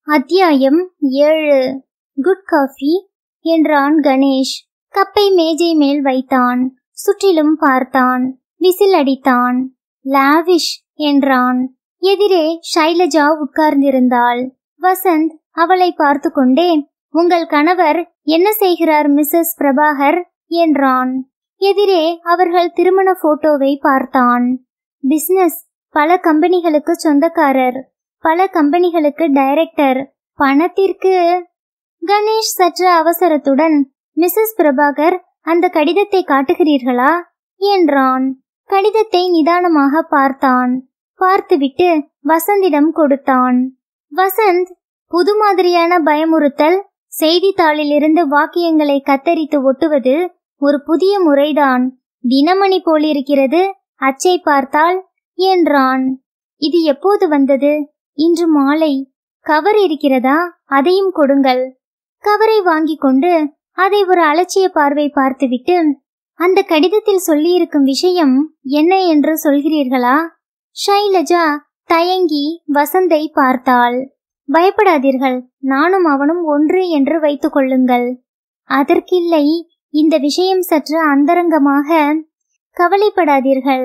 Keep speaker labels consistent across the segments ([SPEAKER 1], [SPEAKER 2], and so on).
[SPEAKER 1] அத்தியாயம் ஏழு good coffee என்றான் கணேஷ் கப்பை மேஜை மேல் வைத்தான் சுற்றிலும் பார்த்தான் விசில் அடித்தான் லாவிஷ் என்றான் எதிரே ஷைலஜா உட்கார்ந்திருந்தாள் வசந்த் அவளை பார்த்து கொண்டே உங்கள் கணவர் என்ன செய்கிறார் மிஸ்ஸஸ் பிரபாகர் என்றான் எதிரே அவர்கள் திருமண போட்டோவை பார்த்தான் பிசினஸ் பல கம்பெனிகளுக்கு சொந்தக்காரர் பல கம்பெனிகளுக்கு டைரக்டர் பணத்திற்கு கணேஷ் சற்று அவசரத்துடன் மிஸ்ஸஸ் பிரபாகர் அந்த கடிதத்தை காட்டுகிறீர்களா என்றான் கடிதத்தை நிதானமாக பார்த்தான் பார்த்துவிட்டு வசந்திடம் கொடுத்தான் வசந்த் புது மாதிரியான பயமுறுத்தல் செய்தித்தாளிலிருந்து வாக்கியங்களை கத்தரித்து ஒட்டுவது ஒரு புதிய முறைதான் தினமணி போலிருக்கிறது அச்சை பார்த்தால் என்றான் இது எப்போது வந்தது இன்று மாலை கவர் இருக்கிறதா அதையும் கொடுங்கள் கவரை வாங்கிக் கொண்டு அதை ஒரு அலட்சிய பார்வை பார்த்துவிட்டு அந்த கடிதத்தில் சொல்லியிருக்கும் விஷயம் என்ன என்று சொல்கிறீர்களா ஷைலஜா தயங்கி வசந்தை பார்த்தாள் பயப்படாதீர்கள் நானும் அவனும் ஒன்று என்று வைத்துக் கொள்ளுங்கள் அதற்கில்லை இந்த விஷயம் சற்று அந்தரங்கமாக கவலைப்படாதீர்கள்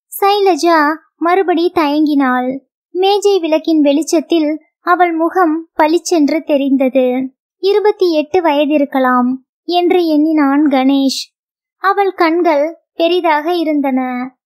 [SPEAKER 1] சைலஜா மறுபடி தயங்கினாள் மேஜை விளக்கின் வெளிச்சத்தில் அவள் முகம் பளிச்சென்று தெரிந்தது இருபத்தி எட்டு வயதிருக்கலாம் என்று எண்ணினான் கணேஷ் அவள் கண்கள் பெரிதாக இருந்தன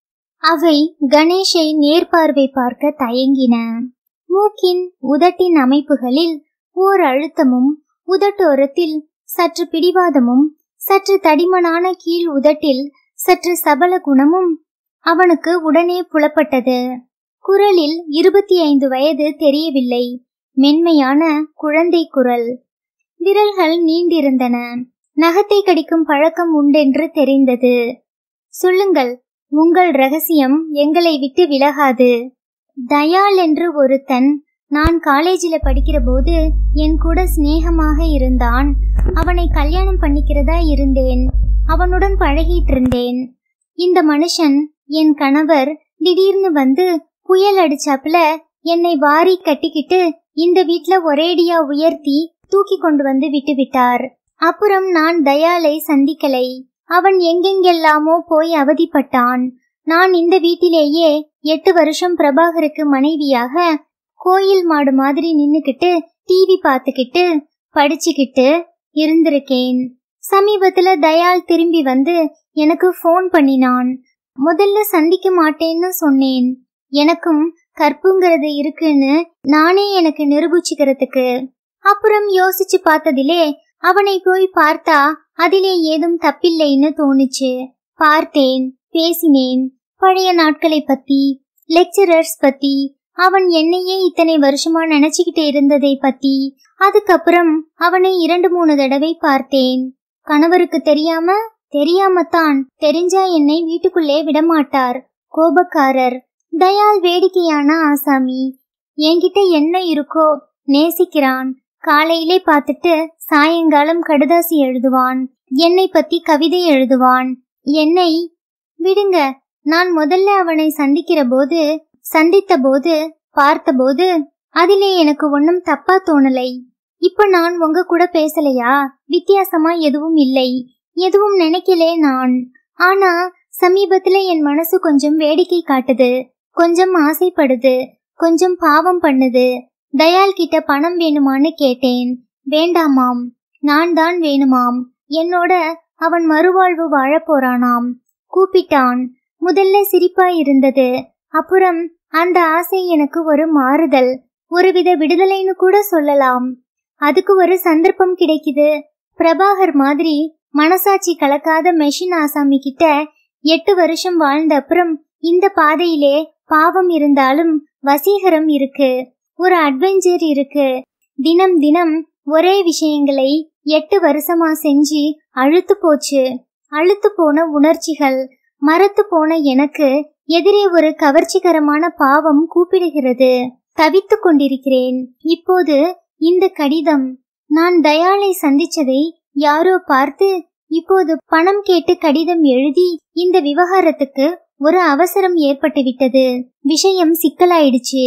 [SPEAKER 1] அவை கணேஷை நேர்பார்வை பார்க்க தயங்கின மூக்கின் உதட்டின் அமைப்புகளில் ஓர் அழுத்தமும் உதட்டோரத்தில் சற்று பிடிவாதமும் சற்று தடிமனான கீழ் உதட்டில் சற்று சபல குணமும் அவனுக்கு உடனே புலப்பட்டது குரலில் இருபத்தி ஐந்து வயது தெரியவில்லை மென்மையான குழந்தை குரல் விரல்கள் நீண்டிருந்தன நகத்தை கடிக்கும் பழக்கம் உண்டென்று தெரிந்தது சொல்லுங்கள் உங்கள் ரகசியம் எங்களை விட்டு விலகாது தயாள் என்று ஒருத்தன் நான் காலேஜில படிக்கிற போது என் கூட சிநேகமாக இருந்தான் அவனை கல்யாணம் பண்ணிக்கிறதா இருந்தேன் அவனுடன் பழகிட்டு இருந்தேன் இந்த மனுஷன் என் கணவர் திடீர்னு வந்து புயல் அடிச்சாப்புல என்னை வாரி கட்டிக்கிட்டு இந்த வீட்ல ஒரேடியா உயர்த்தி தூக்கி கொண்டு வந்து விட்டு விட்டார் அப்புறம் நான் தயாளை சந்திக்கலை அவன் எங்கெங்கெல்லாமோ போய் அவதிப்பட்டான் நான் இந்த வீட்டிலேயே எட்டு வருஷம் பிரபாகருக்கு மனைவியாக கோயில் மாடு மாதிரி நின்னுக்கிட்டு டிவி பார்த்துக்கிட்டு படிச்சுக்கிட்டு இருந்திருக்கேன் சமீபத்துல தயாள் திரும்பி வந்து எனக்கு ஃபோன் பண்ணினான் முதல்ல சந்திக்க மாட்டேன்னு சொன்னேன் எனக்கும் கற்புங்கிறது இருக்குன்னு நானே எனக்கு நிரூபிச்சுக்கிறதுக்கு அப்புறம் யோசிச்சு பார்த்ததிலே அவனை போய் பார்த்தா அதிலே ஏதும் தப்பில்லைன்னு தோணுச்சு பார்த்தேன் பேசினேன் பழைய நாட்களை பத்தி லெக்சரர்ஸ் பத்தி அவன் என்னையே இத்தனை வருஷமா நினைச்சுக்கிட்டு இருந்ததை பத்தி அதுக்கப்புறம் அவனை இரண்டு மூணு தடவை பார்த்தேன் கணவருக்கு தெரியாம தெரியாமத்தான் தெரிஞ்சா என்னை வீட்டுக்குள்ளே விடமாட்டார் கோபக்காரர் தயால் வேடிக்கையான ஆசாமி என்கிட்ட என்ன இருக்கோ நேசிக்கிறான் காலையிலே பார்த்துட்டு சாயங்காலம் கடுதாசி எழுதுவான் என்னை பத்தி கவிதை எழுதுவான் என்னை விடுங்க நான் முதல்ல அவனை சந்திக்கிற போது சந்தித்த போது பார்த்தபோது அதிலே எனக்கு ஒன்னும் தப்பா தோணலை இப்ப நான் உங்க கூட பேசலையா வித்தியாசமா எதுவும் இல்லை எதுவும் நினைக்கலே நான் ஆனா சமீபத்துல என் மனசு கொஞ்சம் வேடிக்கை காட்டுது கொஞ்சம் ஆசைப்படுது கொஞ்சம் பாவம் பண்ணுது தயால் கிட்ட பணம் வேணுமான்னு கேட்டேன் வேண்டாமாம் நான் தான் வேணுமாம் என்னோட அவன் மறுவாழ்வு வாழப் போறானாம் கூப்பிட்டான் முதல்ல சிரிப்பா இருந்தது அப்புறம் அந்த ஆசை எனக்கு ஒரு மாறுதல் ஒருவித விடுதலைன்னு கூட சொல்லலாம் அதுக்கு ஒரு சந்தர்ப்பம் கிடைக்குது பிரபாகர் மாதிரி மனசாட்சி கலக்காத மெஷின் ஆசாமி கிட்ட எட்டு வருஷம் வாழ்ந்த அப்புறம் இந்த பாதையிலே பாவம் இருந்தாலும் வசீகரம் இருக்கு ஒரு அட்வென்ச்சர் இருக்கு தினம் தினம் ஒரே விஷயங்களை எட்டு வருஷமா செஞ்சு அழுத்து போச்சு அழுத்து போன உணர்ச்சிகள் மரத்து போன எனக்கு எதிரே ஒரு கவர்ச்சிகரமான பாவம் கூப்பிடுகிறது தவித்து கொண்டிருக்கிறேன் இப்போது இந்த கடிதம் நான் தயாளை சந்திச்சதை யாரோ பார்த்து இப்போது பணம் கேட்டு கடிதம் எழுதி இந்த விவகாரத்துக்கு ஒரு அவசரம் ஏற்பட்டு விட்டது விஷயம் சிக்கலாயிடுச்சு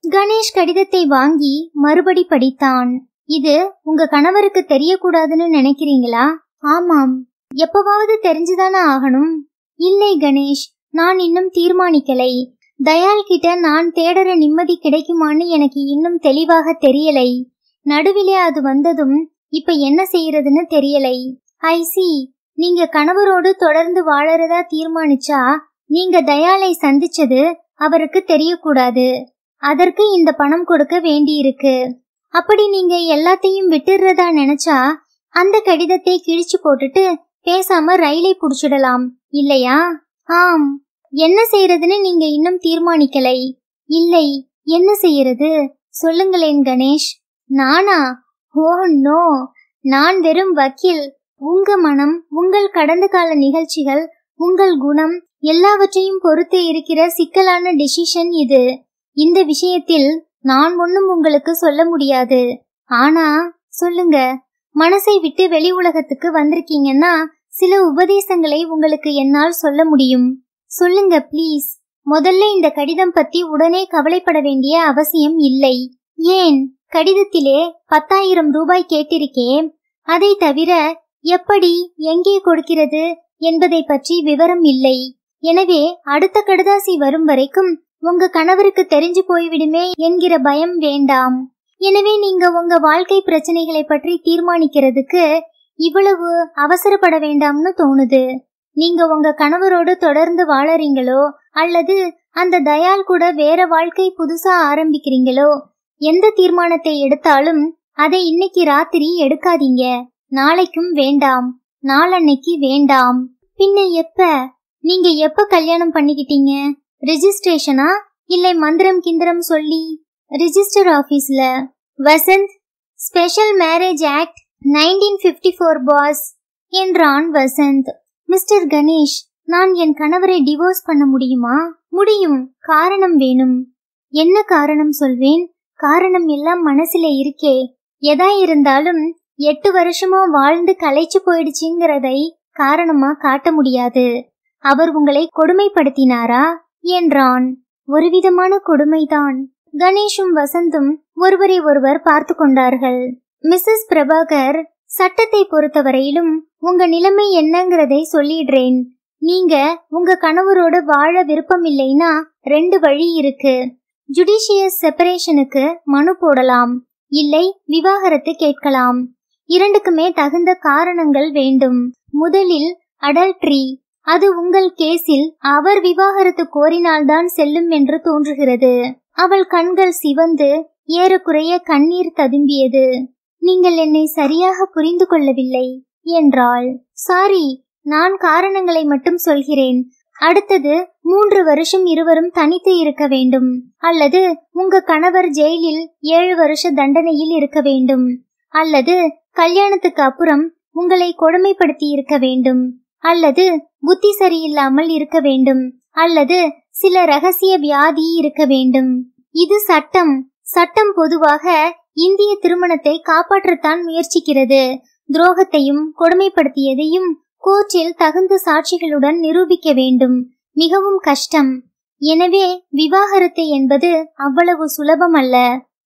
[SPEAKER 1] கணேஷ் கடிதத்தை வாங்கி மறுபடி படித்தான் இது உங்க கணவருக்கு தெரியக்கூடாதுன்னு நினைக்கிறீங்களா ஆமாம் எப்பவாவது தெரிஞ்சுதானே ஆகணும் இல்லை கணேஷ் நான் இன்னும் தீர்மானிக்கலை தயால் கிட்ட நான் தேடுற நிம்மதி கிடைக்குமான்னு எனக்கு இன்னும் தெளிவாக தெரியலை நடுவிலே அது வந்ததும் இப்ப என்ன செய்யறதுன்னு தெரியலை ஐ சி நீங்க கணவரோடு தொடர்ந்து வாழறதா தீர்மானிச்சா நீங்க தயாலை சந்திச்சது அவருக்கு தெரியக்கூடாது அதற்கு இந்த பணம் கொடுக்க வேண்டியிருக்கு அப்படி நீங்க எல்லாத்தையும் விட்டுறதா நினைச்சா அந்த கடிதத்தை கிழிச்சு போட்டுட்டு பேசாம ரயிலை புடிச்சிடலாம் இல்லையா ஆம் என்ன செய்யறதுன்னு நீங்க இன்னும் தீர்மானிக்கலை இல்லை என்ன செய்யறது சொல்லுங்களேன் கணேஷ் நானா ஓ நோ நான் வெறும் வக்கீல் உங்க மனம் உங்கள் கடந்த கால நிகழ்ச்சிகள் உங்கள் குணம் எல்லாவற்றையும் பொறுத்து இருக்கிற சிக்கலான டெசிஷன் இது இந்த விஷயத்தில் நான் ஒன்னும் உங்களுக்கு சொல்ல முடியாது ஆனா சொல்லுங்க மனசை விட்டு வெளி உலகத்துக்கு வந்திருக்கீங்கன்னா சில உபதேசங்களை உங்களுக்கு என்னால் சொல்ல முடியும் சொல்லுங்க ப்ளீஸ் முதல்ல இந்த கடிதம் பத்தி உடனே கவலைப்பட வேண்டிய அவசியம் இல்லை ஏன் கடிதத்திலே பத்தாயிரம் ரூபாய் கேட்டிருக்கேன் அதை தவிர எப்படி எங்கே கொடுக்கிறது என்பதை பற்றி விவரம் இல்லை எனவே அடுத்த கடுதாசி வரும் வரைக்கும் உங்க கணவருக்கு தெரிஞ்சு போய்விடுமே என்கிற பயம் வேண்டாம் எனவே நீங்க உங்க வாழ்க்கை பிரச்சனைகளை பற்றி தீர்மானிக்கிறதுக்கு இவ்வளவு அவசரப்பட வேண்டாம்னு தோணுது நீங்க உங்க கணவரோடு தொடர்ந்து வாழறீங்களோ அல்லது அந்த தயால் கூட வேற வாழ்க்கை புதுசா ஆரம்பிக்கிறீங்களோ எந்த தீர்மானத்தை எடுத்தாலும் அதை இன்னைக்கு ராத்திரி எடுக்காதீங்க நாளைக்கும் வேண்டாம் நாளன்னைக்கு வேண்டாம் பின்ன எப்ப நீங்க எப்ப கல்யாணம் பண்ணிக்கிட்டீங்க ரெஜிஸ்ட்ரேஷனா இல்லை மந்திரம் கிந்திரம் சொல்லி ரிஜிஸ்டர் ஆபீஸ்ல Vasanth special marriage act nineteen fifty four boss என்றான் வசந்த் மிஸ்டர் கணேஷ் நான் என் கணவரை டிவோர்ஸ் பண்ண முடியுமா முடியும் காரணம் வேணும் என்ன காரணம் சொல்வேன் காரணம் எல்லாம் மனசுல இருக்கே எதா இருந்தாலும் எட்டு வருஷமா வாழ்ந்து களைச்சு போயிடுச்சுங்கிறதை காரணமா காட்ட முடியாது அவர் உங்களை கொடுமைப்படுத்தினாரா என்றான் ஒருவிதமான கொடுமைதான் கணேஷும் வசந்தும் ஒருவரை ஒருவர் பார்த்து கொண்டார்கள் மிஸ்ஸஸ் பிரபாகர் சட்டத்தை பொறுத்தவரையிலும் உங்க நிலைமை என்னங்கிறதை சொல்லிடுறேன் நீங்க உங்க கணவரோட வாழ விருப்பம் இல்லைன்னா ரெண்டு வழி இருக்கு ஜுடிஷியஸ் செப்பரேஷனுக்கு மனு போடலாம் இல்லை விவாகரத்து கேட்கலாம் இரண்டுக்குமே தகுந்த காரணங்கள் வேண்டும் முதலில் அடல்ட்ரி அது உங்கள் கேஸில் அவர் விவாகரத்து கோரினால்தான் செல்லும் என்று தோன்றுகிறது அவள் கண்கள் சிவந்து ஏறக்குறைய கண்ணீர் ததும்பியது நீங்கள் என்னை சரியாக புரிந்து கொள்ளவில்லை என்றாள் சாரி நான் காரணங்களை மட்டும் சொல்கிறேன் அடுத்தது மூன்று வருஷம் இருவரும் தனித்து இருக்க வேண்டும் அல்லது உங்க கணவர் ஜெயிலில் ஏழு வருஷ தண்டனையில் இருக்க வேண்டும் அல்லது கல்யாணத்துக்கு அப்புறம் உங்களை கொடுமைப்படுத்தி இருக்க வேண்டும் அல்லது புத்தி சரியில்லாமல் இருக்க வேண்டும் அல்லது சில ரகசிய வியாதி இருக்க வேண்டும் இது சட்டம் சட்டம் பொதுவாக இந்திய திருமணத்தை காப்பாற்றத்தான் முயற்சிக்கிறது துரோகத்தையும் கொடுமைப்படுத்தியதையும் கோர்ட்டில் தகுந்த சாட்சிகளுடன் நிரூபிக்க வேண்டும் மிகவும் கஷ்டம் எனவே விவாகரத்து என்பது அவ்வளவு சுலபம் அல்ல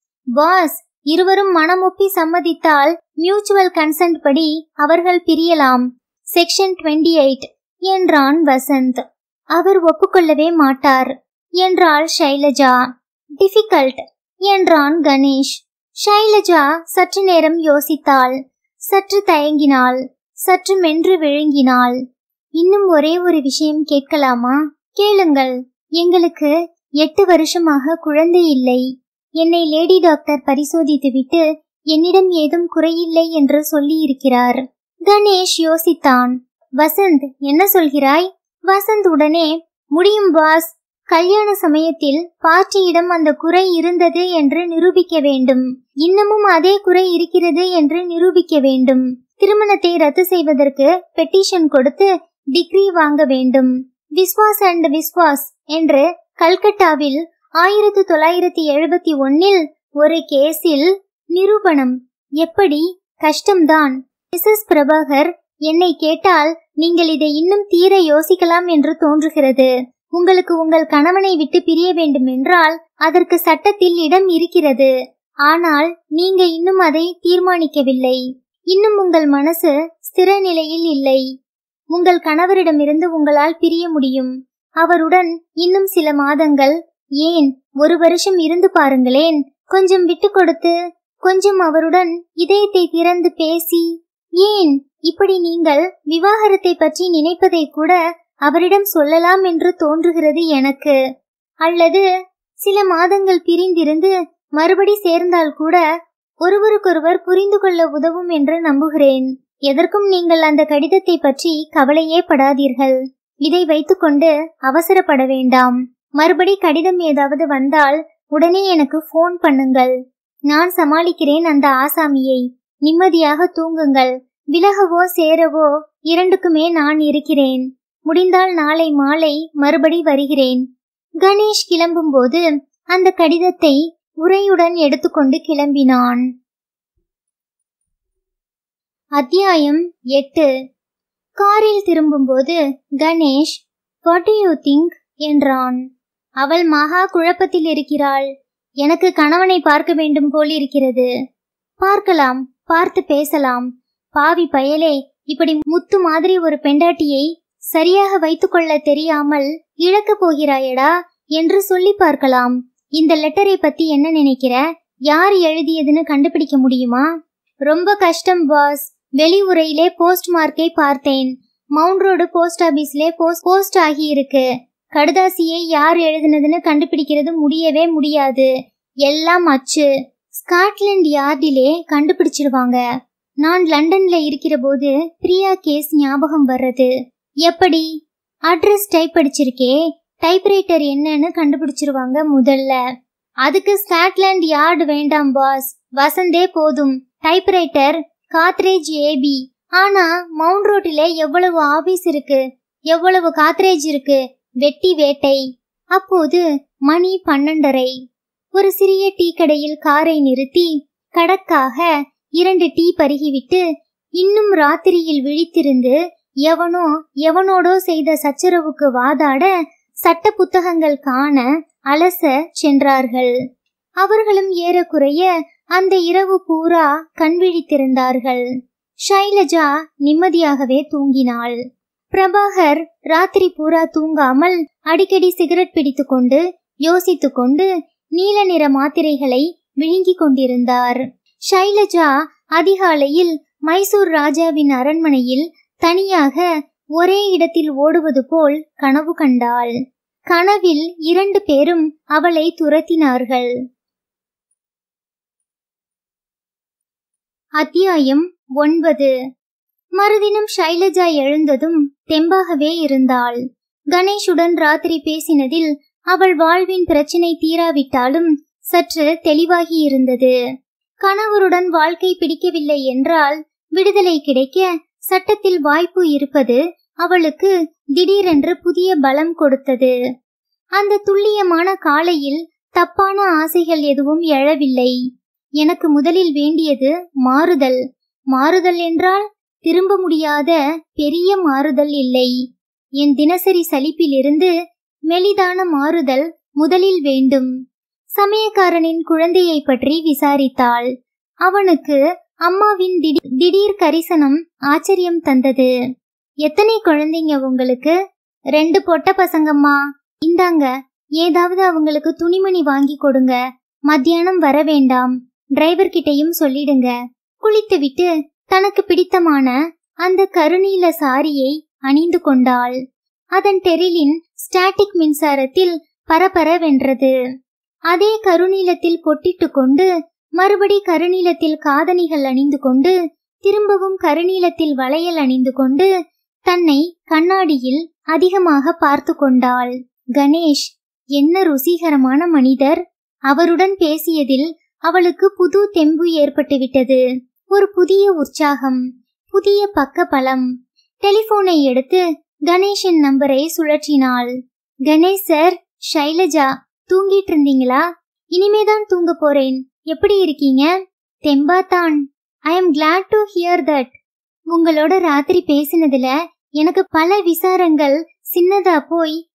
[SPEAKER 1] பாஸ் இருவரும் மனமொப்பி சம்மதித்தால் மியூச்சுவல் கன்சென்ட் படி அவர்கள் பிரியலாம் செக்ஷன் டுவெண்ட்டி எயிட் என்றான் வசந்த் அவர் ஒப்புக்கொள்ளவே மாட்டார் என்றாள் ஷைலஜா டிஃபிகல்ட் என்றான் கணேஷ் ஷைலஜா சற்று நேரம் யோசித்தாள் சற்று தயங்கினாள் சற்று மென்று விழுங்கினாள் இன்னும் ஒரே ஒரு விஷயம் கேட்கலாமா கேளுங்கள் எங்களுக்கு எட்டு வருஷமாக குழந்தை இல்லை என்னை லேடி டாக்டர் பரிசோதித்துவிட்டு என்னிடம் ஏதும் குறையில்லை என்று சொல்லியிருக்கிறார் கணேஷ் யோசித்தான் வசந்த் என்ன சொல்கிறாய் வசந்த் உடனே முடியும் பாஸ் கல்யாண சமயத்தில் பார்ட்டியிடம் அந்த குறை இருந்தது என்று நிரூபிக்க வேண்டும் இன்னமும் அதே குறை இருக்கிறது என்று நிரூபிக்க வேண்டும் திருமணத்தை ரத்து செய்வதற்கு பெட்டிஷன் கொடுத்து டிகிரி வாங்க வேண்டும் விஸ்வாஸ் அண்ட் விஸ்வாஸ் என்று கல்கட்டாவில் ஆயிரத்து தொள்ளாயிரத்தி எழுபத்தி ஒன்னில் ஒரு கேஸில் நிரூபணம் எப்படி கஷ்டம்தான் மிஸ்ஸஸ் பிரபாகர் என்னை கேட்டால் நீங்கள் இதை இன்னும் தீர யோசிக்கலாம் என்று தோன்றுகிறது உங்களுக்கு உங்கள் கணவனை விட்டு பிரிய வேண்டும் என்றால் அதற்கு சட்டத்தில் இடம் இருக்கிறது ஆனால் நீங்க இன்னும் அதை தீர்மானிக்கவில்லை இன்னும் உங்கள் மனசு ஸ்திர நிலையில் இல்லை உங்கள் கணவரிடமிருந்து உங்களால் பிரிய முடியும் அவருடன் இன்னும் சில மாதங்கள் ஏன் ஒரு வருஷம் இருந்து பாருங்களேன் கொஞ்சம் விட்டு கொடுத்து கொஞ்சம் அவருடன் இதயத்தை திறந்து பேசி ஏன் இப்படி நீங்கள் விவாகரத்தை பற்றி நினைப்பதை கூட அவரிடம் சொல்லலாம் என்று தோன்றுகிறது எனக்கு அல்லது சில மாதங்கள் பிரிந்திருந்து மறுபடி சேர்ந்தால் கூட ஒருவருக்கொருவர் புரிந்து கொள்ள உதவும் என்று நம்புகிறேன் எதற்கும் நீங்கள் அந்த கடிதத்தை பற்றி கவலையே படாதீர்கள் இதை வைத்துக்கொண்டு அவசரப்பட வேண்டாம் மறுபடி கடிதம் ஏதாவது வந்தால் உடனே எனக்கு ஃபோன் பண்ணுங்கள் நான் சமாளிக்கிறேன் அந்த ஆசாமியை நிம்மதியாக தூங்குங்கள் விலகவோ சேரவோ இரண்டுக்குமே நான் இருக்கிறேன் முடிந்தால் நாளை மாலை மறுபடி வருகிறேன் கணேஷ் கிளம்பும்போது அந்த கடிதத்தை உரையுடன் எடுத்துக்கொண்டு கிளம்பினான் அத்தியாயம் எட்டு காரில் திரும்பும்போது Ganesh what do you think என்றான் அவள் மகா குழப்பத்தில் இருக்கிறாள் எனக்கு கணவனை பார்க்க வேண்டும் போல் இருக்கிறது பார்க்கலாம் பார்த்து பேசலாம் பாவி பயலே இப்படி முத்து மாதிரி ஒரு பெண்டாட்டியை சரியாக வைத்துக்கொள்ள தெரியாமல் இழக்கப் போகிறாயடா என்று சொல்லி பார்க்கலாம் இந்த லெட்டரை பத்தி என்ன நினைக்கிற யார் எழுதியதுன்னு கண்டுபிடிக்க முடியுமா ரொம்ப கஷ்டம் பாஸ் வெளியுறையிலே போஸ்ட் மார்க்கை பார்த்தேன் மவுண்ட் ரோடு போஸ்ட் ஆபீஸ்லே போஸ்ட் போஸ்ட் ஆகி இருக்கு கடுதாசியை யார் எழுதினதுன்னு கண்டுபிடிக்கிறது முடியவே முடியாது எல்லாம் அச்சு ஸ்காட்லாண்ட் யார்டிலே கண்டுபிடிச்சிடுவாங்க நான் லண்டன்ல இருக்கிற போது பிரியா கேஸ் ஞாபகம் வர்றது எப்படி அட்ரஸ் டைப் அடிச்சிருக்கே டைப்ரைட்டர் என்னன்னு கண்டுபிடிச்சிருவாங்க முதல்ல அதுக்கு ஸ்காட்லாண்ட் யார்டு வேண்டாம் பாஸ் வசந்தே போதும் டைப்ரைட்டர் காத்ரேஜ் ஏபி ஆனா மவுண்ட் ரோட்டில எவ்வளவு ஆபீஸ் இருக்கு எவ்வளவு காத்ரேஜ் இருக்கு வெட்டி வேட்டை அப்போது மணி பன்னெண்டரை ஒரு சிறிய டீ கடையில் காரை நிறுத்தி கடக்காக இரண்டு டீ பருகிவிட்டு இன்னும் ராத்திரியில் விழித்திருந்து எவனோ எவனோடோ செய்த சச்சரவுக்கு வாதாட சட்ட புத்தகங்கள் காண அலச சென்றார்கள் அவர்களும் ஏறக்குறைய அந்த இரவு பூரா கண்விழித்திருந்தார்கள் ஷைலஜா நிம்மதியாகவே தூங்கினாள் பிரபாகர் ராத்திரி பூரா தூங்காமல் அடிக்கடி சிகரெட் பிடித்துக்கொண்டு யோசித்துக்கொண்டு நீல நிற மாத்திரைகளை விழுங்கிக் கொண்டிருந்தார் ஷைலஜா அதிகாலையில் மைசூர் ராஜாவின் அரண்மனையில் தனியாக ஒரே இடத்தில் ஓடுவது போல் கனவு கண்டாள் கனவில் இரண்டு பேரும் அவளை துரத்தினார்கள் அத்தியாயம் ஒன்பது மறுதினம் ஷைலஜா எழுந்ததும் தெம்பாகவே இருந்தாள் கணேஷுடன் ராத்திரி பேசினதில் அவள் வாழ்வின் பிரச்சினை தீராவிட்டாலும் சற்று தெளிவாகி இருந்தது கணவருடன் வாழ்க்கை பிடிக்கவில்லை என்றால் விடுதலை கிடைக்க சட்டத்தில் வாய்ப்பு இருப்பது அவளுக்கு திடீரென்று புதிய பலம் கொடுத்தது அந்த துல்லியமான காலையில் தப்பான ஆசைகள் எதுவும் எழவில்லை எனக்கு முதலில் வேண்டியது மாறுதல் மாறுதல் என்றால் திரும்ப முடியாத பெரிய மாறுதல் இல்லை என் தினசரி சலிப்பிலிருந்து மெலிதான மாறுதல் முதலில் வேண்டும் சமயக்காரனின் குழந்தையை பற்றி விசாரித்தாள் அவனுக்கு அம்மாவின் திடீர் திடீர் கரிசனம் ஆச்சரியம் தந்தது எத்தனை குழந்தைங்க உங்களுக்கு ரெண்டு பொட்ட பசங்கம்மா இந்தாங்க ஏதாவது அவங்களுக்கு துணிமணி வாங்கி கொடுங்க மத்தியானம் வர வேண்டாம் டிரைவர் கிட்டையும் சொல்லிடுங்க குளித்துவிட்டு தனக்கு பிடித்தமான அந்த கருநீல சாரியை அணிந்து கொண்டாள் அதன் டெரிலின் ஸ்டாட்டிக் மின்சாரத்தில் பரபரவென்றது அதே கருநீலத்தில் பொட்டிட்டு கொண்டு மறுபடி கருநீலத்தில் காதணிகள் அணிந்து கொண்டு திரும்பவும் கருநீலத்தில் வளையல் அணிந்து கொண்டு தன்னை கண்ணாடியில் அதிகமாக பார்த்து கொண்டாள் கணேஷ் என்ன ருசிகரமான மனிதர் அவருடன் பேசியதில் அவளுக்கு புது தெம்பு ஏற்பட்டுவிட்டது ஒரு புதிய உற்சாகம் புதிய பக்க பலம் டெலிபோனை எடுத்து கணேஷின் நம்பரை சுழற்றினாள் கணேஷ் சார் ஷைலஜா தூங்கிட்டு இருந்தீங்களா இனிமேதான் தூங்க போறேன் எப்படி இருக்கீங்க தெம்பாத்தான் I am glad to hear that உங்களோட ராத்திரி பேசினதுல எனக்கு பல விசாரங்கள் சின்னதா போய்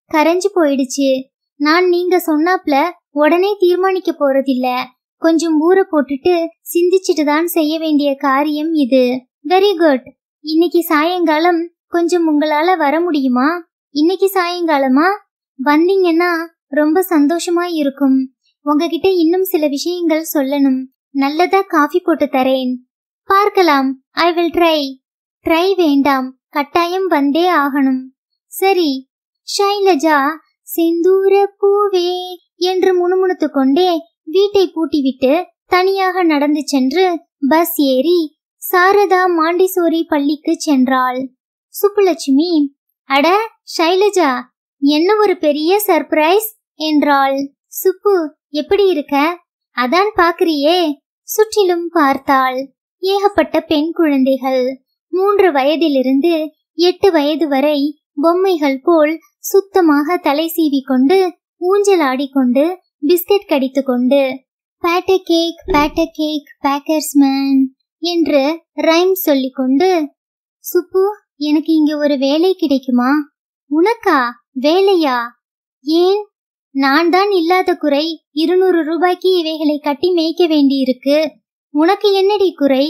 [SPEAKER 1] கரைஞ்சு போயிடுச்சு நான் நீங்க சொன்னாப்ல உடனே தீர்மானிக்க போறதில்ல கொஞ்சம் ஊற போட்டுட்டு சிந்திச்சுட்டு தான் செய்ய வேண்டிய காரியம் இது வெரி குட் இன்னைக்கு சாயங்காலம் கொஞ்சம் உங்களால வர முடியுமா இன்னைக்கு சாயங்காலமா வந்தீங்கன்னா ரொம்ப சந்தோஷமா இருக்கும் உங்ககிட்ட இன்னும் சில விஷயங்கள் சொல்லணும் நல்லதா காஃபி போட்டு தரேன் பார்க்கலாம் ஐ வில் ட்ரை ட்ரை வேண்டாம் கட்டாயம் வந்தே ஆகணும் சரி ஷைலஜா செந்தூர பூவே என்று முணுமுணுத்து கொண்டே வீட்டை பூட்டிவிட்டு தனியாக நடந்து சென்று பஸ் ஏறி சாரதா மாண்டிசோரி பள்ளிக்கு சென்றாள் சுப்புலட்சுமி அட ஷைலஜா என்ன ஒரு பெரிய சர்ப்ரைஸ் என்றாள் சுப்பு எப்படி இருக்க அதான் பாக்குறியே சுற்றிலும் பார்த்தாள் ஏகப்பட்ட பெண் குழந்தைகள் மூன்று வயதிலிருந்து எட்டு வயது வரை பொம்மைகள் போல் சுத்தமாக தலை சீவி கொண்டு ஊஞ்சல் ஆடிக்கொண்டு பிஸ்கட் கடித்து கொண்டு pat a cake pat a cake baker's man என்று ரைம் சொல்லிக்கொண்டு சுப்பு எனக்கு இங்க ஒரு வேலை கிடைக்குமா உனக்கா வேலையா ஏன் நான் தான் இல்லாத குறை இருநூறு ரூபாய்க்கு இவைகளை கட்டி மேய்க்க வேண்டியிருக்கு உனக்கு என்னடி குறை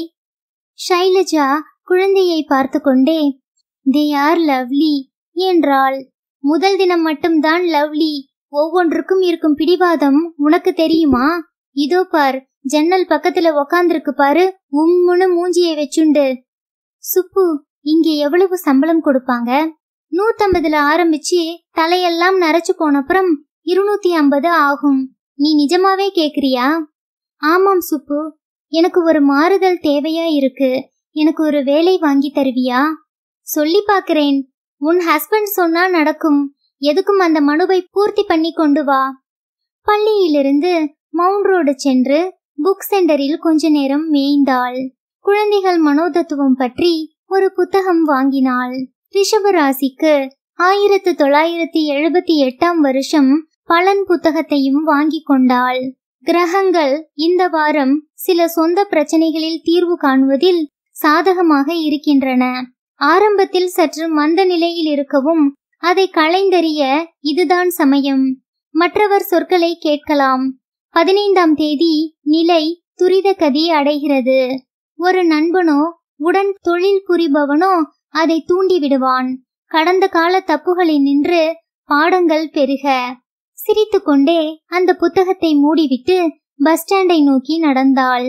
[SPEAKER 1] ஷைலஜா குழந்தையை பார்த்து கொண்டே தே ஆர் லவ்லி என்றாள் முதல் தினம் மட்டும்தான் லவ்லி ஒவ்வொன்றுக்கும் இருக்கும் பிடிவாதம் உனக்கு தெரியுமா இதோ பார் ஜன்னல் பக்கத்துல உக்காந்துருக்கு பாரு உம்முன்னு மூஞ்சியை வச்சுண்டு சுப்பு இங்க எவ்வளவு சம்பளம் கொடுப்பாங்க நூத்தம்பதுல ஆரம்பிச்சு தலையெல்லாம் நரைச்சு போனப்புறம் இருநூத்தி ஐம்பது ஆகும் நீ நிஜமாவே கேக்குறியா ஆமாம் சுப்பு எனக்கு ஒரு மாறுதல் தேவையா இருக்கு எனக்கு ஒரு வேலை வாங்கி தருவியா சொல்லி பாக்குறேன் உன் ஹஸ்பண்ட் சொன்னா நடக்கும் எதுக்கும் அந்த மனுவை பூர்த்தி பண்ணி கொண்டு வா பள்ளியிலிருந்து மவுண்ட் ரோடு சென்று புக் சென்டரில் கொஞ்ச நேரம் மேய்ந்தாள் குழந்தைகள் மனோதத்துவம் பற்றி ஒரு புத்தகம் வாங்கினாள் ரிஷபராசிக்கு ஆயிரத்து தொள்ளாயிரத்தி எழுபத்தி எட்டாம் வருஷம் பலன் புத்தகத்தையும் வாங்கி கொண்டாள் கிரகங்கள் இந்த வாரம் சில சொந்த பிரச்சனைகளில் தீர்வு காணுவதில் சாதகமாக இருக்கின்றன ஆரம்பத்தில் சற்று மந்த நிலையில் இருக்கவும் அதை களைந்தறிய இதுதான் சமயம் மற்றவர் சொற்களை கேட்கலாம் பதினைந்தாம் தேதி நிலை துரித கதி அடைகிறது ஒரு நண்பனோ உடன் தொழில் புரிபவனோ அதை தூண்டி விடுவான் கடந்த கால தப்புகளில் நின்று பாடங்கள் பெருக சிரித்துக்கொண்டே அந்த புத்தகத்தை மூடிவிட்டு பஸ் ஸ்டாண்டை நோக்கி நடந்தாள்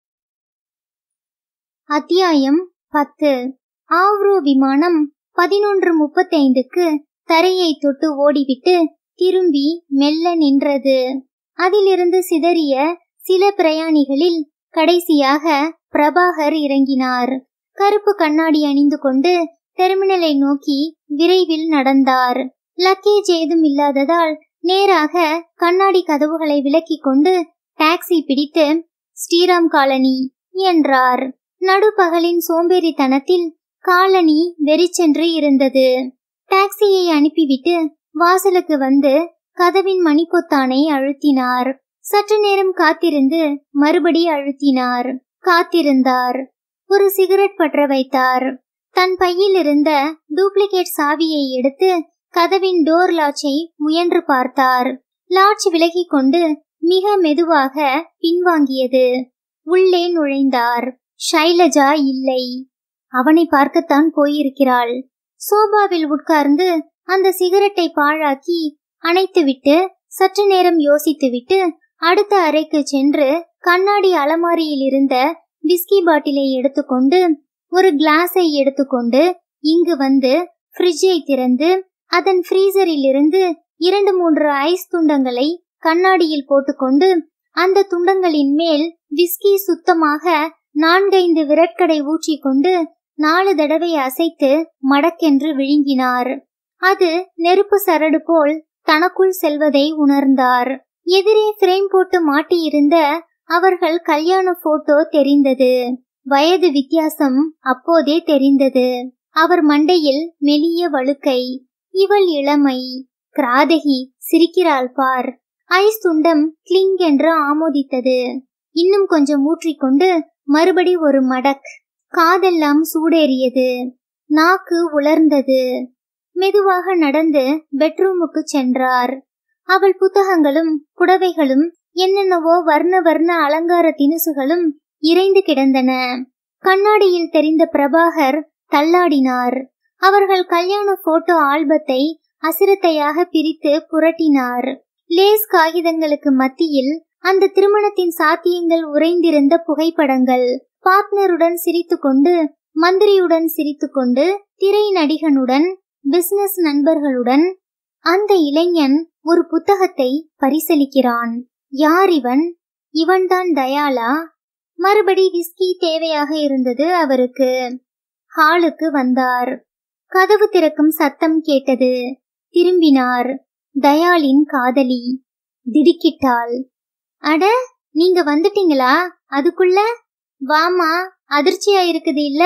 [SPEAKER 1] அத்தியாயம் பத்து ஆவ்ரோ விமானம் பதினொன்று முப்பத்தைந்துக்கு தரையை தொட்டு ஓடிவிட்டு திரும்பி மெல்ல நின்றது அதிலிருந்து சிதறிய சில பிரயாணிகளில் கடைசியாக பிரபாகர் இறங்கினார் கருப்பு கண்ணாடி அணிந்து கொண்டு டெர்மினலை நோக்கி விரைவில் நடந்தார் லக்கேஜ் ஏதும் இல்லாததால் நேராக கண்ணாடி கதவுகளை விலக்கிக் கொண்டு டாக்ஸி பிடித்து ஸ்ரீராம் காலனி என்றார் நடுப்பகலின் சோம்பேறித்தனத்தில் காலனி வெறிச்சென்று இருந்தது டாக்ஸியை அனுப்பிவிட்டு வாசலுக்கு வந்து கதவின் மணிப்பொத்தானை அழுத்தினார் சற்று நேரம் காத்திருந்து மறுபடி அழுத்தினார் காத்திருந்தார் ஒரு சிகரெட் பற்ற வைத்தார் தன் பையில் இருந்த டூப்ளிகேட் சாவியை எடுத்து கதவின் டோர் லாட்சை முயன்று பார்த்தார் லாட்ச் விலகிக் கொண்டு மிக மெதுவாக பின்வாங்கியது உள்ளே நுழைந்தார் ஷைலஜா இல்லை அவனை பார்க்கத்தான் போயிருக்கிறாள் சோபாவில் உட்கார்ந்து அந்த சிகரெட்டை பாழாக்கி அணைத்துவிட்டு சற்று நேரம் யோசித்துவிட்டு அடுத்த அறைக்கு சென்று கண்ணாடி அலமாரியில் இருந்த விஸ்கி பாட்டிலை எடுத்துக்கொண்டு ஒரு கிளாஸை எடுத்துக்கொண்டு இங்கு வந்து ஃப்ரிட்ஜை திறந்து அதன் ஃப்ரீசரில் இருந்து இரண்டு மூன்று ஐஸ் துண்டங்களை கண்ணாடியில் போட்டுக்கொண்டு அந்த துண்டங்களின் மேல் விஸ்கி சுத்தமாக நான்கைந்து விரட்கடை ஊற்றிக்கொண்டு நாலு தடவை அசைத்து மடக்கென்று விழுங்கினார் அது நெருப்பு சரடு போல் தனக்குள் செல்வதை உணர்ந்தார் எதிரே ஃப்ரேம் போட்டு மாட்டியிருந்த அவர்கள் கல்யாண போட்டோ தெரிந்தது வயது வித்தியாசம் அப்போதே தெரிந்தது அவர் மண்டையில் மெலிய வழுக்கை இவள் இளமை கிராதகி சிரிக்கிறாள் பார் ஐஸ் துண்டம் கிளிங் என்று ஆமோதித்தது இன்னும் கொஞ்சம் ஊற்றிக்கொண்டு மறுபடி ஒரு மடக் காதெல்லாம் சூடேறியது நாக்கு உலர்ந்தது மெதுவாக நடந்து பெட்ரூமுக்கு சென்றார் அவள் புத்தகங்களும் புடவைகளும் என்னென்னவோ வர்ண வர்ண அலங்கார தினுசுகளும் இறைந்து கிடந்தன கண்ணாடியில் தெரிந்த பிரபாகர் தள்ளாடினார் அவர்கள் கல்யாண போட்டோ ஆல்பத்தை அசிரத்தையாக பிரித்து புரட்டினார் லேஸ் காகிதங்களுக்கு மத்தியில் அந்த திருமணத்தின் சாத்தியங்கள் உறைந்திருந்த புகைப்படங்கள் பார்ட்னருடன் சிரித்துக்கொண்டு மந்திரியுடன் சிரித்துக்கொண்டு திரை நடிகனுடன் பிசினஸ் நண்பர்களுடன் அந்த இளைஞன் ஒரு புத்தகத்தை பரிசலிக்கிறான் யார் இவன் இவன்தான் தயாளா மறுபடி விஸ்கி தேவையாக இருந்தது அவருக்கு ஹாலுக்கு வந்தார் கதவு திறக்கும் சத்தம் கேட்டது திரும்பினார் தயாளின் காதலி திடுக்கிட்டாள் அட நீங்க வந்துட்டீங்களா அதுக்குள்ள வாமா அதிர்ச்சியா இருக்குது இல்ல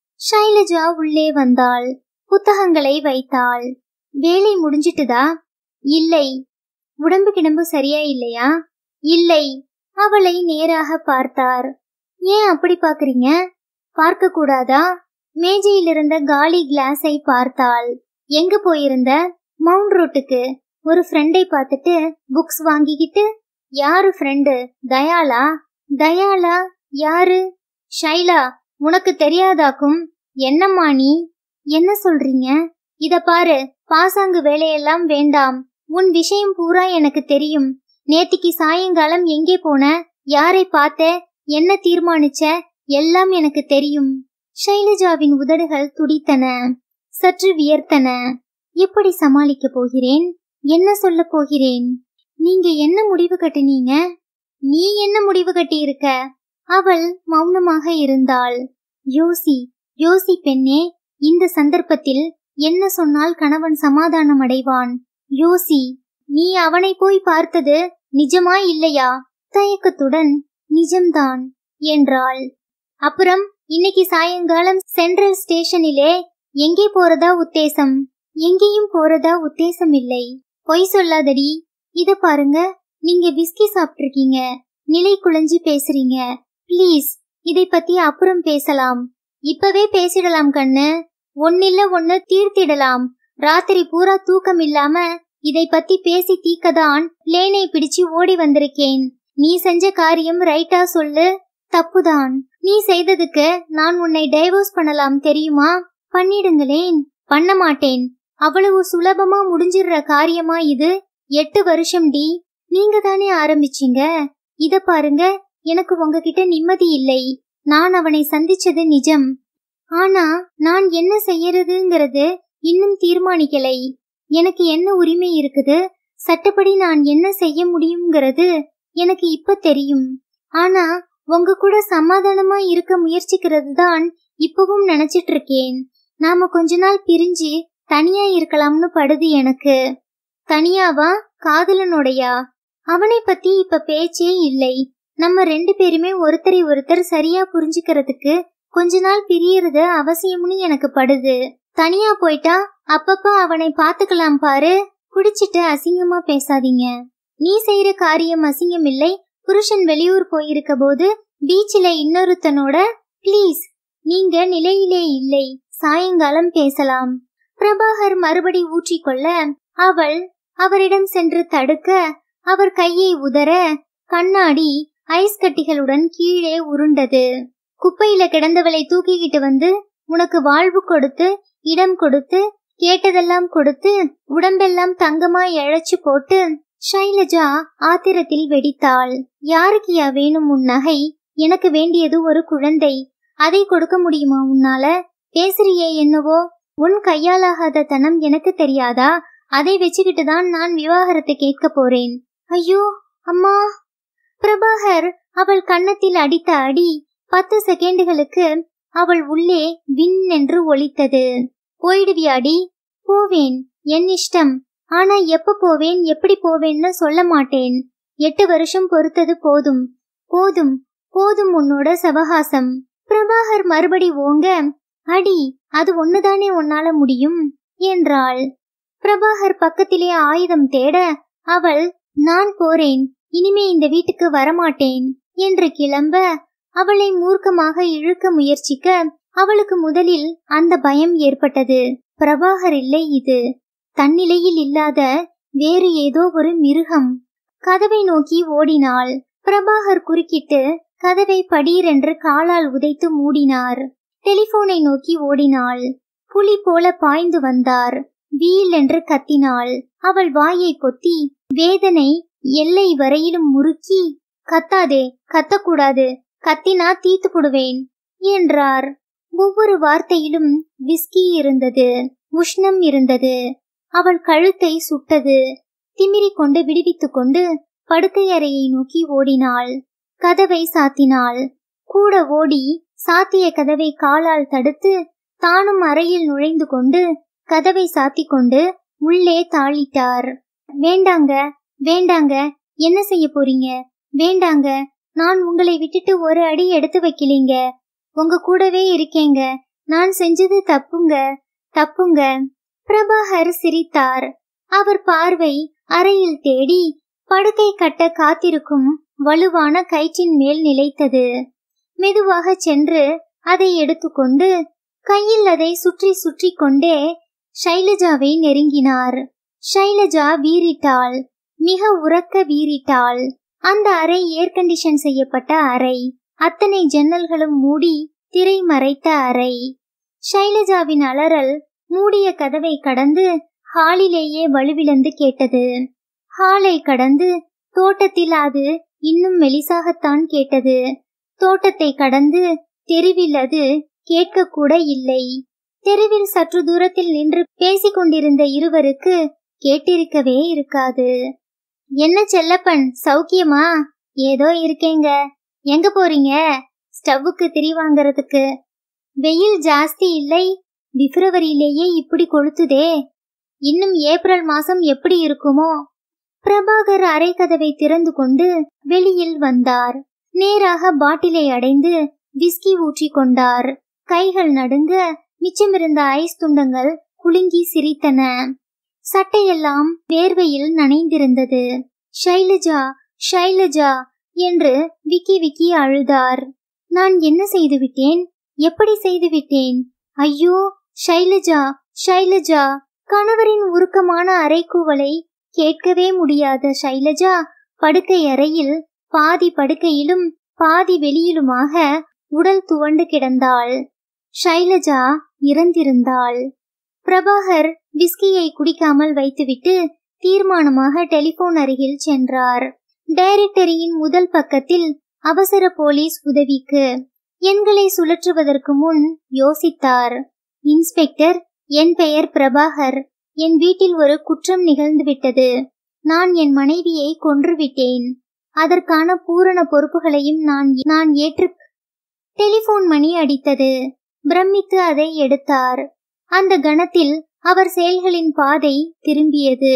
[SPEAKER 1] ஷைலஜா உள்ளே வந்தாள் புத்தகங்களை வைத்தாள் வேலை முடிஞ்சிட்டுதா இல்லை உடம்பு கிடம்பு சரியா இல்லையா இல்லை அவளை நேராக பார்த்தார் ஏன் அப்படி பாக்குறீங்க பார்க்க கூடாதா மேஜையில் இருந்த காலி கிளாஸை பார்த்தாள் எங்க போயிருந்த மவுண்ட் ரோட்டுக்கு ஒரு ஃப்ரெண்டை பார்த்துட்டு புக்ஸ் வாங்கிக்கிட்டு யாரு ஃப்ரெண்டு தயாளா தயாளா யாரு ஷைலா உனக்கு தெரியாதாக்கும் என்னம்மா நீ என்ன சொல்றீங்க இத பாரு பாசாங்கு வேலையெல்லாம் வேண்டாம் உன் விஷயம் பூரா எனக்கு தெரியும் நேத்திக்கு சாயங்காலம் எங்கே போன யாரை பார்த்த என்ன தீர்மானிச்ச எல்லாம் எனக்கு தெரியும் ஷைலஜாவின் உதடுகள் துடித்தன சற்று வியர்த்தன எப்படி சமாளிக்க போகிறேன் என்ன சொல்ல போகிறேன் நீங்க என்ன முடிவு கட்டினீங்க நீ என்ன முடிவு கட்டி இருக்க அவள் மௌனமாக இருந்தாள் யோசி யோசி பெண்ணே இந்த சந்தர்ப்பத்தில் என்ன சொன்னால் கணவன் சமாதானம் அடைவான் யோசி நீ அவனை போய் பார்த்தது நிஜமா இல்லையா தயக்கத்துடன் நிஜம்தான் என்றாள் அப்புறம் இன்னைக்கு சாயங்காலம் சென்ட்ரல் ஸ்டேஷனிலே எங்கே போறதா உத்தேசம் எங்கேயும் போறதா உத்தேசம் இல்லை பொய் சொல்லாதடி இத பாருங்க நீங்க விஸ்கி சாப்பிட்டிருக்கீங்க நிலை குலைஞ்சு பேசுறீங்க ப்ளீஸ் இதை பத்தி அப்புறம் பேசலாம் இப்பவே பேசிடலாம் கண்ணு ஒன்னில்ல ஒன்னு தீர்த்திடலாம் ராத்திரி பூரா தூக்கம் இல்லாம இதை பத்தி பேசி தீக்கதான் பிளேனை பிடிச்சு ஓடி வந்திருக்கேன் நீ செஞ்ச காரியம் ரைட்டா சொல்லு தப்புதான் நீ செய்ததுக்கு நான் உன்னை டைவோர்ஸ் பண்ணலாம் தெரியுமா பண்ணிடுங்களேன் பண்ண மாட்டேன் அவ்வளவு சுலபமா முடிஞ்சிடுற காரியமா இது எட்டு வருஷம் டி நீங்க தானே ஆரம்பிச்சீங்க இத பாருங்க எனக்கு உங்ககிட்ட நிம்மதி இல்லை நான் அவனை சந்திச்சது நிஜம் ஆனா நான் என்ன செய்யறதுங்கிறது இன்னும் தீர்மானிக்கலை எனக்கு என்ன உரிமை இருக்குது சட்டப்படி நான் என்ன செய்ய முடியுங்கிறது எனக்கு இப்ப தெரியும் ஆனா உங்க கூட சமாதானமா இருக்க முயற்சிக்கிறது தான் இப்பவும் நினைச்சிட்டு இருக்கேன் நாம கொஞ்ச நாள் பிரிஞ்சு தனியா இருக்கலாம்னு படுது எனக்கு தனியாவா காதலனோடையா அவனை பத்தி இப்ப பேச்சே இல்லை நம்ம ரெண்டு பேருமே ஒருத்தரை ஒருத்தர் சரியா புரிஞ்சுக்கிறதுக்கு கொஞ்ச நாள் பிரியறது அவசியம்னு எனக்கு படுது தனியா போயிட்டா அப்பப்ப அவனை பாத்துக்கலாம் பாரு குடிச்சிட்டு அசிங்கமா பேசாதீங்க நீ செய்யற காரியம் அசிங்கம் இல்லை புருஷன் வெளியூர் போயிருக்க போது பீச்சில இன்னொருத்தனோட ப்ளீஸ் நீங்க நிலையிலே இல்லை சாயங்காலம் பேசலாம் பிரபாகர் மறுபடி ஊற்றிக்கொள்ள அவள் அவரிடம் சென்று தடுக்க அவர் கையை உதற கண்ணாடி ஐஸ் கட்டிகளுடன் கீழே உருண்டது குப்பையில கிடந்தவளை தூக்கிக்கிட்டு வந்து உனக்கு வாழ்வு கொடுத்து இடம் கொடுத்து கேட்டதெல்லாம் கொடுத்து உடம்பெல்லாம் தங்கமா இழைச்சு போட்டு ஷைலஜா ஆத்திரத்தில் வெடித்தாள் யாருக்கியா வேணும் உன் நகை எனக்கு வேண்டியது ஒரு குழந்தை அதை கொடுக்க முடியுமா உன்னால பேசுறியே என்னவோ உன் கையாலாகாத தனம் எனக்கு தெரியாதா அதை வச்சுக்கிட்டு தான் நான் விவாகரத்தை கேட்க போறேன் ஐயோ அம்மா பிரபாகர் அவள் கன்னத்தில் அடித்த அடி பத்து செகண்டுகளுக்கு அவள் உள்ளே வின் என்று ஒலித்தது போயிடுவியாடி போவேன் என் இஷ்டம் ஆனா எப்ப போவேன் எப்படி போவேன்னு சொல்ல மாட்டேன் எட்டு வருஷம் பொறுத்தது போதும் போதும் போதும் உன்னோட சவகாசம் பிரபாகர் மறுபடி ஓங்க அடி அது ஒண்ணுதானே உன்னால முடியும் என்றாள் பிரபாகர் பக்கத்திலே ஆயுதம் தேட அவள் நான் போறேன் இனிமே இந்த வீட்டுக்கு வரமாட்டேன் என்று கிளம்ப அவளை மூர்க்கமாக இழுக்க முயற்சிக்க அவளுக்கு முதலில் அந்த பயம் ஏற்பட்டது பிரபாகர் இல்லை இது தன்னிலையில் இல்லாத வேறு ஏதோ ஒரு மிருகம் கதவை நோக்கி ஓடினாள் பிரபாகர் குறுக்கிட்டு கதவை படீரென்று காலால் உதைத்து மூடினார் டெலிபோனை நோக்கி ஓடினாள் புலி போல பாய்ந்து வந்தார் வீல் என்று கத்தினாள் அவள் வாயை பொத்தி வேதனை எல்லை வரையிலும் முறுக்கி கத்தாதே கத்தக்கூடாது கத்தினா தீத்து புடுவேன் என்றார் ஒவ்வொரு வார்த்தையிலும் விஸ்கி இருந்தது உஷ்ணம் இருந்தது அவள் கழுத்தை சுட்டது திமிரிக் கொண்டு விடுவித்துக் கொண்டு படுக்கை அறையை நோக்கி ஓடினாள் கதவை சாத்தினாள் கூட ஓடி சாத்திய கதவை காலால் தடுத்து தானும் அறையில் நுழைந்து கொண்டு கதவை சாத்திக் கொண்டு உள்ளே தாளிட்டார் வேண்டாங்க வேண்டாங்க என்ன செய்ய போறீங்க வேண்டாங்க நான் உங்களை விட்டுட்டு ஒரு அடி எடுத்து வைக்கலீங்க உங்க கூடவே இருக்கேங்க நான் செஞ்சது தப்புங்க தப்புங்க பிரபாகர் சிரித்தார் அவர் பார்வை அறையில் தேடி படுக்கை கட்ட காத்திருக்கும் வலுவான கயிற்றின் மேல் நிலைத்தது மெதுவாக சென்று அதை எடுத்துக்கொண்டு கையில் அதை சுற்றி சுற்றி கொண்டே ஷைலஜாவை நெருங்கினார் ஷைலஜா வீறிட்டாள் மிக உறக்க வீறிட்டாள் அந்த அறை ஏர் கண்டிஷன் செய்யப்பட்ட அறை அத்தனை ஜன்னல்களும் மூடி திரை மறைத்த அறை ஷைலஜாவின் அலறல் மூடிய கதவை கடந்து ஹாலிலேயே வலுவிழந்து கேட்டது ஹாலை கடந்து தோட்டத்தில் அது இன்னும் மெலிசாகத்தான் கேட்டது தோட்டத்தை கடந்து தெருவில் அது கேட்கக்கூட இல்லை தெருவில் சற்று தூரத்தில் நின்று பேசிக் கொண்டிருந்த இருவருக்கு கேட்டிருக்கவே இருக்காது என்ன செல்லப்பன் சௌக்கியமா ஏதோ இருக்கேங்க எங்க போறீங்க ஸ்டவ்வுக்கு திரி வாங்கறதுக்கு வெயில் ஜாஸ்தி இல்லை பிப்ரவரியிலேயே இப்படி கொளுத்துதே இன்னும் ஏப்ரல் மாசம் எப்படி இருக்குமோ பிரபாகர் அரை கதவை திறந்து கொண்டு வெளியில் வந்தார் நேராக பாட்டிலை அடைந்து விஸ்கி ஊற்றி கொண்டார் கைகள் நடுங்க மிச்சமிருந்த ஐஸ் துண்டங்கள் குலுங்கி சிரித்தன சட்டையெல்லாம் வேர்வையில் நனைந்திருந்தது ஷைலஜா ஷைலஜா என்று விக்கி விக்கி அழுதார் நான் என்ன செய்து விட்டேன் எப்படி செய்து விட்டேன் ஐயோ ஷைலஜா ஷைலஜா கணவரின் உருக்கமான அறைக்கூவலை கேட்கவே முடியாத ஷைலஜா படுக்கை அறையில் பாதி படுக்கையிலும் பாதி வெளியிலுமாக உடல் துவண்டு கிடந்தாள் ஷைலஜா இறந்திருந்தாள் பிரபாகர் விஸ்கியை குடிக்காமல் வைத்துவிட்டு தீர்மானமாக டெலிபோன் அருகில் சென்றார் டைரக்டரியின் முதல் பக்கத்தில் அவசர போலீஸ் உதவிக்கு எண்களை சுழற்றுவதற்கு முன் யோசித்தார் இன்ஸ்பெக்டர் என் பெயர் பிரபாகர் என் வீட்டில் ஒரு குற்றம் நிகழ்ந்துவிட்டது நான் என் மனைவியை கொன்றுவிட்டேன் அதற்கான பூரண பொறுப்புகளையும் நான் நான் ஏற்று டெலிபோன் மணி அடித்தது பிரமித்து அதை எடுத்தார் அந்த கணத்தில் அவர் செயல்களின் பாதை திரும்பியது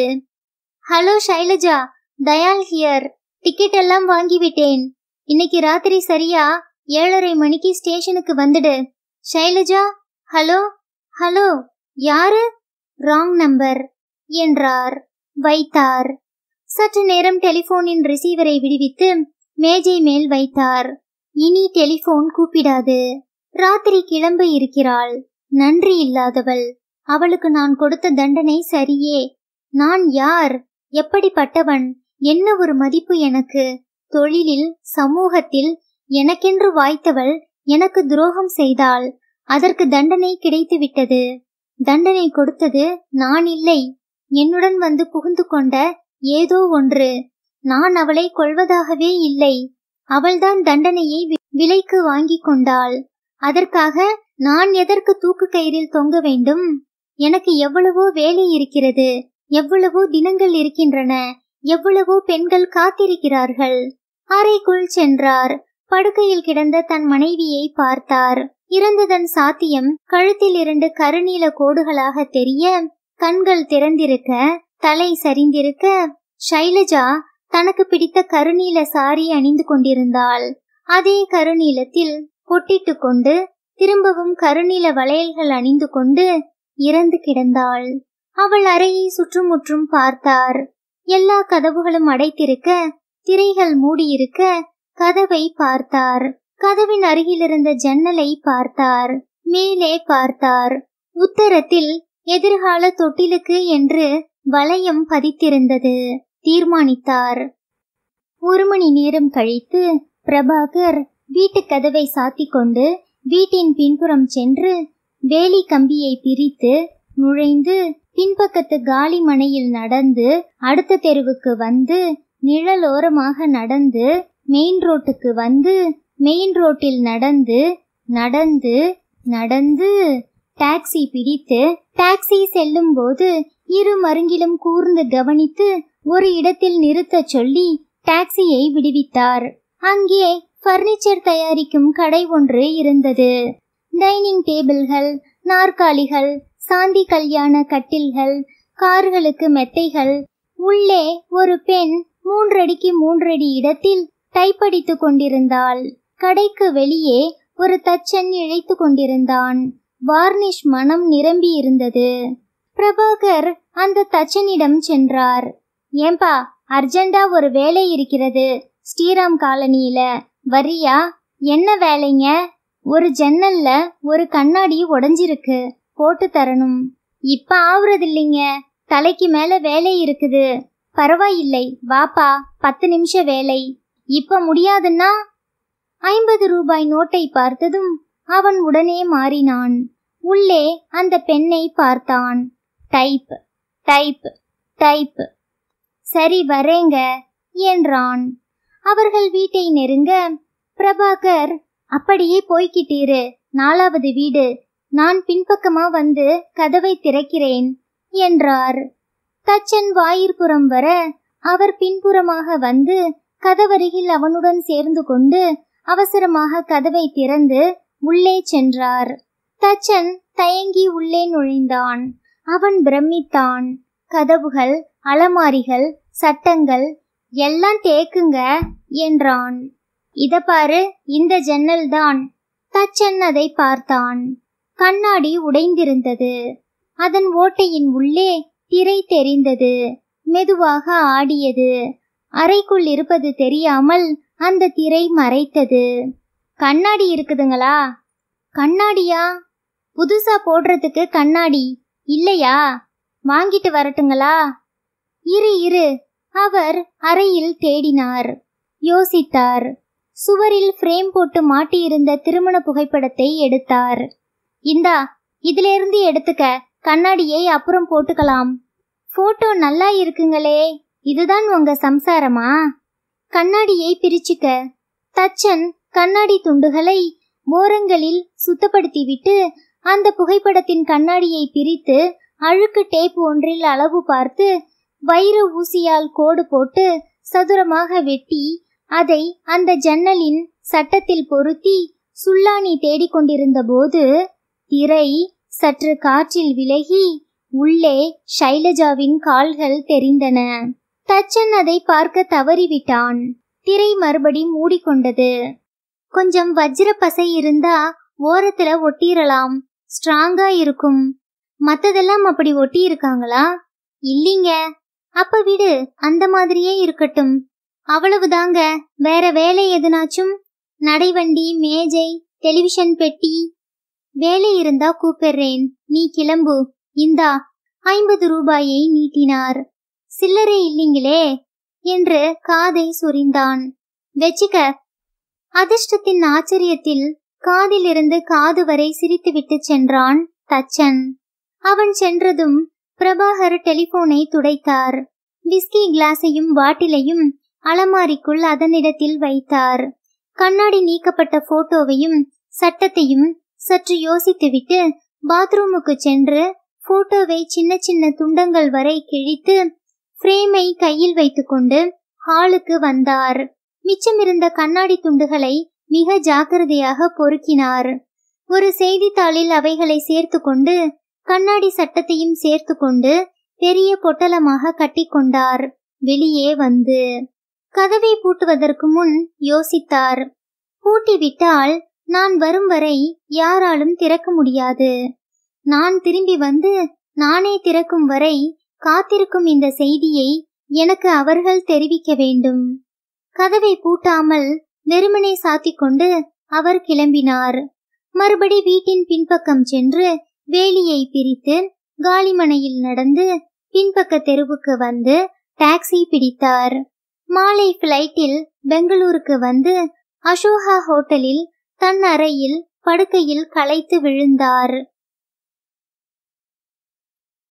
[SPEAKER 1] hello Shailaja Dayal here ticket எல்லாம் வாங்கிவிட்டேன் இன்னைக்கு ராத்திரி சரியா ஏழரை மணிக்கு ஸ்டேஷனுக்கு வந்துடு ஷைலஜா ஹலோ ஹலோ யாரு ராங் நம்பர் என்றார் வைத்தார் சற்று நேரம் டெலிபோனின் ரிசீவரை விடுவித்து மேஜை மேல் வைத்தார் இனி டெலிபோன் கூப்பிடாது ராத்திரி கிளம்ப இருக்கிறாள் நன்றி இல்லாதவள் அவளுக்கு நான் கொடுத்த தண்டனை சரியே நான் யார் எப்படிப்பட்டவன் என்ன ஒரு மதிப்பு எனக்கு தொழிலில் சமூகத்தில் எனக்கென்று வாய்த்தவள் எனக்கு துரோகம் செய்தாள் அதற்கு தண்டனை கிடைத்துவிட்டது தண்டனை கொடுத்தது நான் இல்லை என்னுடன் வந்து புகுந்து கொண்ட ஏதோ ஒன்று நான் அவளை கொள்வதாகவே இல்லை அவள்தான் தண்டனையை வி- விலைக்கு வாங்கிக் கொண்டாள் அதற்காக நான் எதற்கு தூக்கு கயிறில் தொங்க வேண்டும் எனக்கு எவ்வளவோ வேலை இருக்கிறது எவ்வளவோ தினங்கள் இருக்கின்றன எவ்வளவோ பெண்கள் காத்திருக்கிறார்கள் அறைக்குள் சென்றார் படுக்கையில் கிடந்த தன் மனைவியை பார்த்தார் இறந்ததன் சாத்தியம் கழுத்தில் இரண்டு கருநீல கோடுகளாக தெரிய கண்கள் திறந்திருக்க தலை சரிந்திருக்க ஷைலஜா தனக்கு பிடித்த கருநீல சாரி அணிந்து கொண்டிருந்தாள் அதே கருநீலத்தில் பொட்டிட்டு கொண்டு திரும்பவும் கருநீல வளையல்கள் அணிந்து கொண்டு இறந்து கிடந்தாள் அவள் அறையை சுற்றுமுற்றும் பார்த்தார் எல்லா கதவுகளும் அடைத்திருக்க திரைகள் மூடியிருக்க கதவை பார்த்தார் கதவின் அருகிலிருந்த ஜன்னலை பார்த்தார் மேலே பார்த்தார் உத்தரத்தில் எதிர்கால தொட்டிலுக்கு என்று வளையம் பதித்திருந்தது தீர்மானித்தார் ஒரு மணி நேரம் கழித்து பிரபாகர் வீட்டு கதவை சாத்திக் கொண்டு வீட்டின் பின்புறம் சென்று வேலி கம்பியை பிரித்து நுழைந்து பின்பக்கத்து காலி மனையில் நடந்து அடுத்த தெருவுக்கு வந்து நிழலோரமாக நடந்து மெயின் ரோட்டுக்கு வந்து மெயின் ரோட்டில் நடந்து நடந்து நடந்து டாக்ஸி பிடித்து டாக்ஸி செல்லும் போது இரு மருங்கிலும் கூர்ந்து கவனித்து ஒரு இடத்தில் நிறுத்தச் சொல்லி டாக்ஸியை விடுவித்தார் அங்கே பர்னிச்சர் தயாரிக்கும் கடை ஒன்று இருந்தது டைனிங் டேபிள்கள் நாற்காலிகள் சாந்தி கல்யாண கட்டில்கள் கார்களுக்கு மெத்தைகள் உள்ளே ஒரு பெண் மூன்றடிக்கு மூன்றடி இடத்தில் டைப்படித்து கொண்டிருந்தாள் கடைக்கு வெளியே ஒரு தச்சன் இழைத்து கொண்டிருந்தான் வார்னிஷ் மனம் நிரம்பி இருந்தது பிரபாகர் அந்த தச்சனிடம் சென்றார் ஏன்பா அர்ஜெண்டா ஒரு வேலை இருக்கிறது ஸ்ரீராம் காலனியில வரியா என்ன வேலைங்க ஒரு ஜன்னல்ல ஒரு கண்ணாடி உடைஞ்சிருக்கு போட்டு தரணும் இப்ப ஆவுறது இல்லைங்க தலைக்கு மேல வேலை இருக்குது பரவாயில்லை வாப்பா பத்து நிமிஷ வேலை இப்ப முடியாதுன்னா ஐம்பது ரூபாய் நோட்டை பார்த்ததும் அவன் உடனே மாறினான் உள்ளே அந்த பெண்ணை பார்த்தான் டைப் டைப் டைப் சரி வரேங்க என்றான் அவர்கள் வீட்டை நெருங்க பிரபாகர் அப்படியே போய்கிட்டீரு நாலாவது வீடு நான் பின்பக்கமா வந்து கதவை திறக்கிறேன் என்றார் தச்சன் வாயிற்புறம் வர அவர் பின்புறமாக வந்து கதவருகில் அவனுடன் சேர்ந்து கொண்டு அவசரமாக கதவை திறந்து உள்ளே சென்றார் தச்சன் தயங்கி உள்ளே நுழைந்தான் அவன் பிரமித்தான் கதவுகள் அலமாரிகள் சட்டங்கள் எல்லாம் தேக்குங்க என்றான் இத பாரு இந்த ஜன்னல் தான் தச்சன் அதை பார்த்தான் கண்ணாடி உடைந்திருந்தது அதன் ஓட்டையின் உள்ளே திரை தெரிந்தது மெதுவாக ஆடியது அறைக்குள் இருப்பது தெரியாமல் அந்த திரை மறைத்தது கண்ணாடி இருக்குதுங்களா கண்ணாடியா புதுசா போடுறதுக்கு கண்ணாடி இல்லையா வாங்கிட்டு வரட்டுங்களா இரு இரு அவர் அறையில் தேடினார் யோசித்தார் சுவரில் ஃப்ரேம் போட்டு மாட்டியிருந்த திருமண புகைப்படத்தை எடுத்தார் இந்தா இதிலிருந்து எடுத்துக்க கண்ணாடியை அப்புறம் போட்டுக்கலாம் போட்டோ நல்லா இருக்குங்களே இதுதான் உங்க சம்சாரமா கண்ணாடியை பிரிச்சுக்க தச்சன் கண்ணாடி துண்டுகளை ஓரங்களில் சுத்தப்படுத்திவிட்டு அந்த புகைப்படத்தின் கண்ணாடியை பிரித்து அழுக்கு டேப் ஒன்றில் அளவு பார்த்து வைர ஊசியால் கோடு போட்டு சதுரமாக வெட்டி அதை அந்த ஜன்னலின் சட்டத்தில் பொருத்தி சுல்லானி தேடிக்கொண்டிருந்த போது திரை சற்று காற்றில் விலகி உள்ளே ஷைலஜாவின் கால்கள் தெரிந்தன தச்சன் அதை பார்க்க தவறிவிட்டான் திரை மறுபடி மூடிக்கொண்டது கொஞ்சம் வஜ்ர பசை இருந்தா ஓரத்துல ஒட்டிரலாம் ஸ்ட்ராங்கா இருக்கும் மத்ததெல்லாம் அப்படி ஒட்டி இருக்காங்களா இல்லீங்க அப்ப விடு அந்த மாதிரியே இருக்கட்டும் அவ்வளவுதாங்க வேற வேலை எதுனாச்சும் நடைவண்டி மேஜை டெலிவிஷன் பெட்டி வேலை இருந்தா கூப்பிடுறேன் நீ கிளம்பு இந்தா ஐம்பது ரூபாயை நீட்டினார் சில்லறை இல்லீங்களே என்று காதை சொரிந்தான் வெச்சிக்க அதிர்ஷ்டத்தின் ஆச்சரியத்தில் காதிலிருந்து காது வரை சிரித்துவிட்டு சென்றான் தச்சன் அவன் சென்றதும் பிரபாகர் டெலிபோனை துடைத்தார் விஸ்கி கிளாஸையும் பாட்டிலையும் அலமாரிக்குள் அதனிடத்தில் வைத்தார் கண்ணாடி நீக்கப்பட்ட போட்டோவையும் சட்டத்தையும் சற்று யோசித்துவிட்டு பாத்ரூமுக்கு சென்று போட்டோவை சின்ன சின்ன துண்டங்கள் வரை கிழித்து ஃப்ரேமை கையில் வைத்துக்கொண்டு ஹாலுக்கு வந்தார் மிச்சமிருந்த கண்ணாடி துண்டுகளை மிக ஜாக்கிரதையாக பொறுக்கினார் ஒரு செய்தித்தாளில் அவைகளை சேர்த்து கொண்டு கண்ணாடி சட்டத்தையும் சேர்த்து கொண்டு பெரிய பொட்டலமாக கட்டிக்கொண்டார் வெளியே வந்து கதவை பூட்டுவதற்கு முன் யோசித்தார் பூட்டிவிட்டால் நான் வரும் வரை யாராலும் திறக்க முடியாது நான் திரும்பி வந்து நானே திறக்கும் வரை காத்திருக்கும் இந்த செய்தியை எனக்கு அவர்கள் தெரிவிக்க வேண்டும் கதவை பூட்டாமல் வெறுமனே சாத்திக் கொண்டு அவர் கிளம்பினார் மறுபடி வீட்டின் பின்பக்கம் சென்று வேலியை பிரித்து காலிமனையில் நடந்து பின்பக்க தெருவுக்கு வந்து டாக்ஸி பிடித்தார் மாலை பிளைட்டில் பெங்களூருக்கு வந்து அசோகா ஹோட்டலில் தன் அறையில் படுக்கையில் களைத்து விழுந்தார்